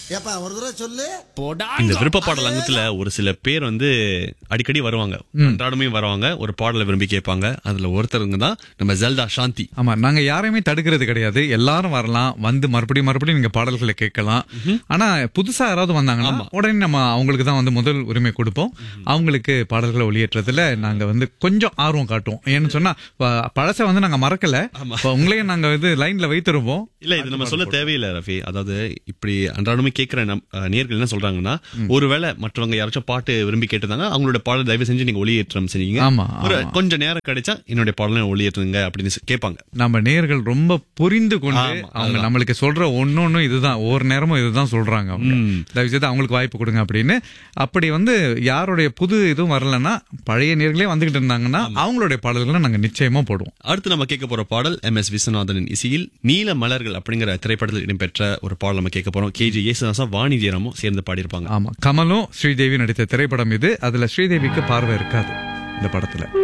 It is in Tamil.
ஏப்பா ஒரு தடவை சொல்லு இந்த விருப்ப பாடல் அங்கத்துல ஒரு சில பேர் வந்து அடிக்கடி வருவாங்க அன்றாடமே வருவாங்க ஒரு பாடலை விரும்பி கேட்பாங்க அதுல ஒருத்தருங்க தான் நம்ம ஜெல்டா சாந்தி ஆமா நாங்க யாரையுமே தடுக்கிறது கிடையாது எல்லாரும் வரலாம் வந்து மறுபடியும் மறுபடியும் நீங்க பாடல்களை கேட்கலாம் ஆனா புதுசா யாராவது வந்தாங்கன்னா உடனே நம்ம அவங்களுக்கு தான் வந்து முதல் உரிமை கொடுப்போம் அவங்களுக்கு பாடல்களை ஒளியேற்றதுல நாங்க வந்து கொஞ்சம் ஆர்வம் காட்டுவோம் ஏன்னு சொன்னா ப- பழச வந்து நாங்க மறக்கல இப்ப உங்களையும் நாங்க வந்து லைன்ல வைத்திருப்போம் இல்ல இது நம்ம சொல்ல தேவையில்லை ரஃபி அதாவது இப்படி அன்றாடமே கேட்கிற நம் அஹ், நேயர்கள் என்ன சொல்றாங்கன்னா ஒருவேளை மற்றவங்க யாராச்சும் பாட்டு விரும்பி கேட்டிருந்தாங்க அவங்களோட பாடல் தயவு செஞ்சு நீங்க ஒளியேற்றம் செஞ்சீங்க ஆமா, ஒரு ஆமா. கொஞ்சம் நேரம் கிடைச்சா என்னுடைய பாடலை ஒளியேற்றுங்க அப்படின்னு சொ- கேட்பாங்க நம்ம நேயர்கள் ரொம்ப புரிந்து கொண்டு ஆமா, அவங்க நம்மளுக்கு சொல்ற ஒன்னொன்னு இதுதான் ஒவ்வொரு நேரமும் இதுதான் சொல்றாங்க அவங்க தயவு செய்து அவங்களுக்கு வாய்ப்பு கொடுங்க அப்படின்னு அப்படி வந்து யாருடைய புது இதுவும் வரலன்னா பழைய நேர்களே வந்துகிட்டு இருந்தாங்கன்னா அவங்களுடைய பாடல்களை நாங்க நிச்சயமா போடுவோம் அடுத்து நம்ம கேட்க போற பாடல் எம் எஸ் விஸ்வநாதனின் இசையில் நீல மலர்கள் அப்படிங்கிற திரைப்படத்தில் இடம்பெற்ற ஒரு பாடல் நம்ம கேட்க போறோம் கேஜி ஏசுதாசா வாணி ஜெயராமும் சேர்ந்து பாடியிருப்பாங்க ஆமா கமலும் ஸ்ரீதேவி நடித்த திரைப்படம் இது அதுல ஸ்ரீதேவிக்கு பார்வை இருக்காது இந்த படத்துல